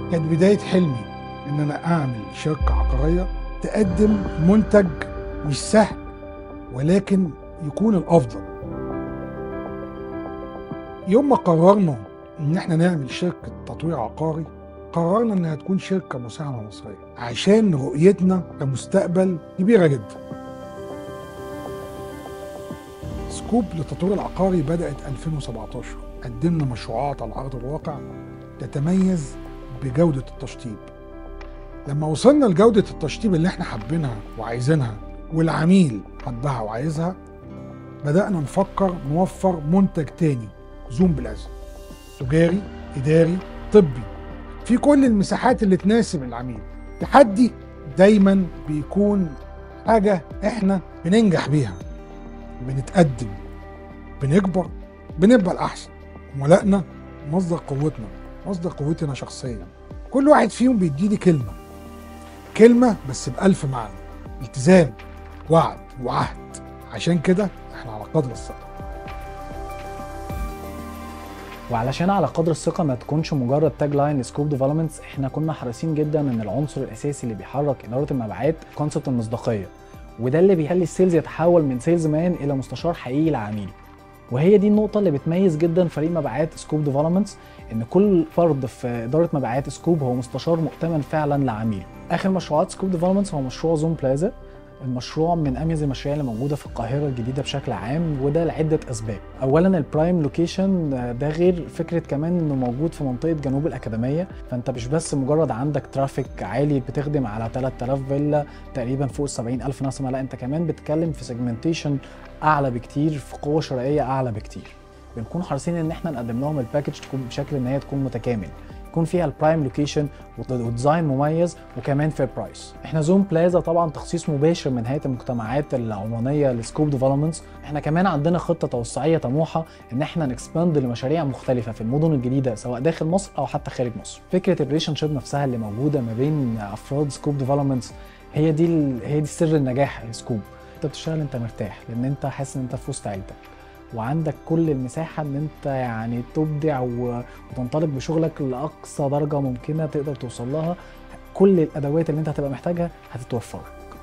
كانت بدايه حلمي ان انا اعمل شركه عقاريه تقدم منتج مش سهل ولكن يكون الافضل يوم ما قررنا ان احنا نعمل شركه تطوير عقاري قررنا انها تكون شركه مساهمه مصريه عشان رؤيتنا كمستقبل كبيره جدا سكوب للتطوير العقاري بدات 2017 قدمنا مشروعات على ارض الواقع تتميز بجوده التشطيب لما وصلنا لجوده التشطيب اللي احنا حابينها وعايزينها والعميل حبها وعايزها بدانا نفكر نوفر منتج تاني زوم بلازا تجاري اداري طبي في كل المساحات اللي تناسب العميل تحدي دايما بيكون حاجه احنا بننجح بيها بنتقدم بنكبر بنبقى الاحسن عملائنا مصدر قوتنا مصدر قوتنا شخصيا كل واحد فيهم بيديني كلمه كلمه بس بألف معنى التزام وعد وعهد عشان كده احنا على قدر الثقه وعلشان على قدر الثقه ما تكونش مجرد تاج لاين لسكوب ديفلوبمنتس احنا كنا حريصين جدا ان العنصر الاساسي اللي بيحرك اداره المبيعات كونسبت المصداقيه وده اللي بيخلي السيلز يتحول من سيلز مان الى مستشار حقيقي لعميل وهي دي النقطة اللي بتميز جدا فريق مبيعات سكوب ديفلوبمنتس ان كل فرد في ادارة مبيعات سكوب هو مستشار مؤتمن فعلا لعميله. اخر مشروعات سكوب ديفلوبمنتس هو مشروع زوم بلازا المشروع من اميز المشاريع اللي موجوده في القاهره الجديده بشكل عام وده لعده اسباب اولا البرايم لوكيشن ده غير فكره كمان انه موجود في منطقه جنوب الاكاديميه فانت مش بس مجرد عندك ترافيك عالي بتخدم على 3000 فيلا تقريبا فوق ال 70000 نسمه لا انت كمان بتتكلم في سيجمنتيشن اعلى بكتير في قوه شرائيه اعلى بكتير بنكون حريصين ان احنا نقدم لهم الباكج تكون بشكل ان هي تكون متكامل يكون فيها البرايم لوكيشن وديزاين مميز وكمان فير برايس احنا زوم بلازا طبعا تخصيص مباشر من هيئه المجتمعات العمانيه لسكوب ديفلوبمنتس احنا كمان عندنا خطه توسعيه طموحه ان احنا نكسباند لمشاريع مختلفه في المدن الجديده سواء داخل مصر او حتى خارج مصر فكره الريليشن شيب نفسها اللي موجوده ما بين افراد سكوب ديفلوبمنتس هي دي ال- هي دي سر النجاح لسكوب انت بتشتغل انت مرتاح لان انت حاسس ان انت في وسط عيلتك وعندك كل المساحة ان انت يعني تبدع و- وتنطلق بشغلك لأقصى درجة ممكنة تقدر توصل لها كل الأدوات اللي انت هتبقى محتاجها هتتوفر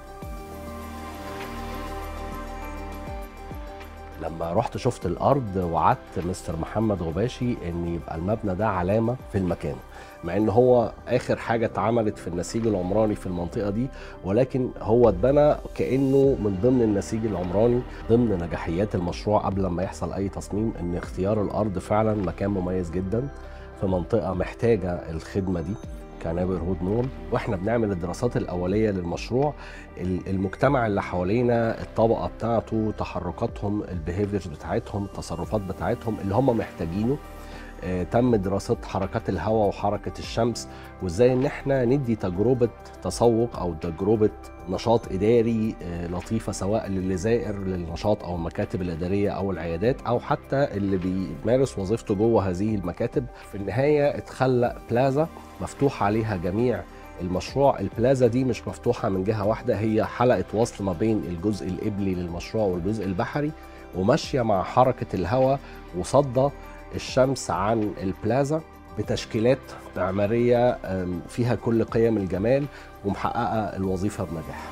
لما رحت شفت الارض وعدت مستر محمد غباشي ان يبقى المبنى ده علامه في المكان مع ان هو اخر حاجه اتعملت في النسيج العمراني في المنطقه دي ولكن هو اتبنى كانه من ضمن النسيج العمراني ضمن نجاحيات المشروع قبل ما يحصل اي تصميم ان اختيار الارض فعلا مكان مميز جدا في منطقه محتاجه الخدمه دي كنابر هود نول واحنا بنعمل الدراسات الاوليه للمشروع ال- المجتمع اللي حوالينا الطبقه بتاعته تحركاتهم البيهيفيرز بتاعتهم التصرفات بتاعتهم اللي هم محتاجينه آه، تم دراسة حركات الهواء وحركة الشمس وازاي ان احنا ندي تجربة تسوق او تجربة نشاط اداري آه، لطيفة سواء للي زائر للنشاط او المكاتب الادارية او العيادات او حتى اللي بيمارس وظيفته جوه هذه المكاتب في النهاية اتخلق بلازا مفتوح عليها جميع المشروع البلازا دي مش مفتوحة من جهة واحدة هي حلقة وصل ما بين الجزء القبلي للمشروع والجزء البحري وماشية مع حركة الهواء وصدى الشمس عن البلازا بتشكيلات معمارية أم، فيها كل قيم الجمال ومحققة الوظيفة بنجاح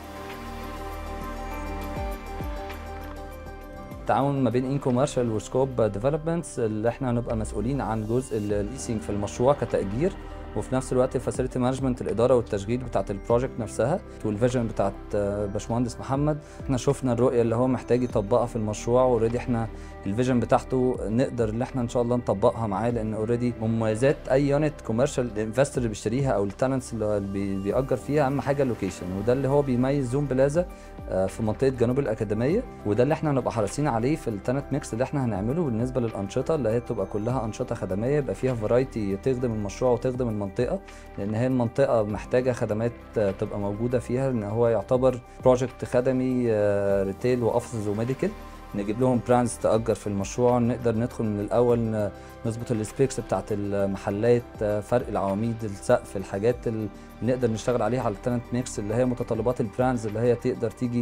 التعاون ما بين ان كوميرشال وسكوب ديفلوبمنتس اللي احنا هنبقى مسؤولين عن جزء الليسينج في المشروع كتأجير وفي نفس الوقت الفاسيلتي مانجمنت الاداره والتشغيل بتاعت البروجكت نفسها والفيجن بتاعت آه، باشمهندس محمد احنا شفنا الرؤيه اللي هو محتاج يطبقها في المشروع اوريدي احنا الفيجن بتاعته نقدر ان احنا ان شاء الله نطبقها معاه لان اوريدي مميزات اي يونت كوميرشال الانفستور اللي بيشتريها او التالنتس اللي بي- بيأجر فيها اهم حاجه اللوكيشن وده اللي هو بيميز زوم بلازا آه، في منطقه جنوب الاكاديميه وده اللي احنا هنبقى حريصين عليه في التنت ميكس اللي احنا هنعمله بالنسبه للانشطه اللي هي تبقى كلها انشطه خدميه يبقى فيها فرايتي تخدم المشروع وتخدم المنطقه لان هي المنطقه محتاجه خدمات آه، تبقى موجوده فيها ان هو يعتبر بروجكت خدمي آه، ريتيل واوفيسز وميديكال نجيب لهم براندز تأجر في المشروع نقدر ندخل من الأول ن- نظبط السبيكس بتاعت المحلات آه، فرق العواميد السقف الحاجات اللي نقدر نشتغل عليها على التنت ميكس اللي هي متطلبات البراندز اللي هي تقدر تيجي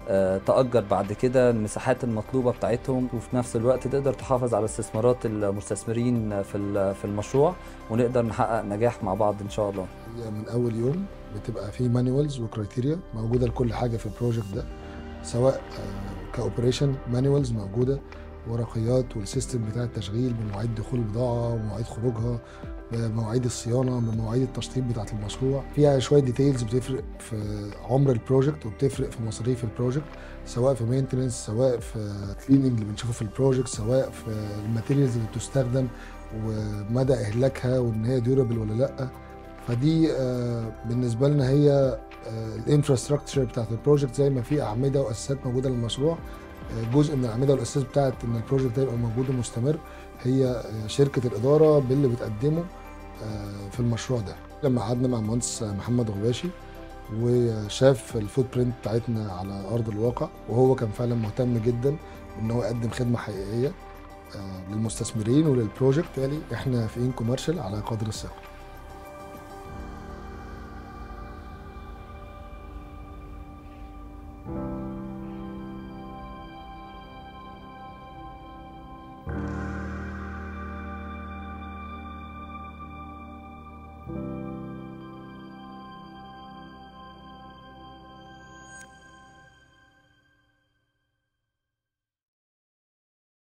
آه، تأجر بعد كده المساحات المطلوبة بتاعتهم وفي نفس الوقت تقدر تحافظ على استثمارات المستثمرين في ال- في المشروع ونقدر نحقق نجاح مع بعض إن شاء الله هي من اول يوم بتبقى في مانيوالز وكرايتيريا موجوده لكل حاجه في البروجكت ده سواء كاوبريشن مانيوالز موجوده ورقيات والسيستم بتاع التشغيل بمواعيد دخول البضاعه ومواعيد خروجها بمواعيد الصيانه بمواعيد التشطيب بتاعه المشروع فيها شويه ديتيلز بتفرق في عمر البروجكت وبتفرق في مصاريف البروجكت سواء في مينتننس سواء في كليننج اللي بنشوفه في البروجكت سواء في الماتيريالز اللي بتستخدم ومدى اهلاكها وان هي ديورابل ولا لا فدي آه، بالنسبه لنا هي الانفراستراكشر بتاعت البروجكت زي ما في اعمده واساسات موجوده للمشروع آه، جزء من الاعمده والاساسات بتاعت ان البروجكت ده يبقى موجود ومستمر هي آه، شركه الاداره باللي بتقدمه آه، في المشروع ده لما قعدنا مع المهندس محمد غباشي وشاف الفوت برنت بتاعتنا على ارض الواقع وهو كان فعلا مهتم جدا ان هو يقدم خدمه حقيقيه آه، للمستثمرين وللبروجكت بالتالي احنا في ان كوميرشال على قدر الثقه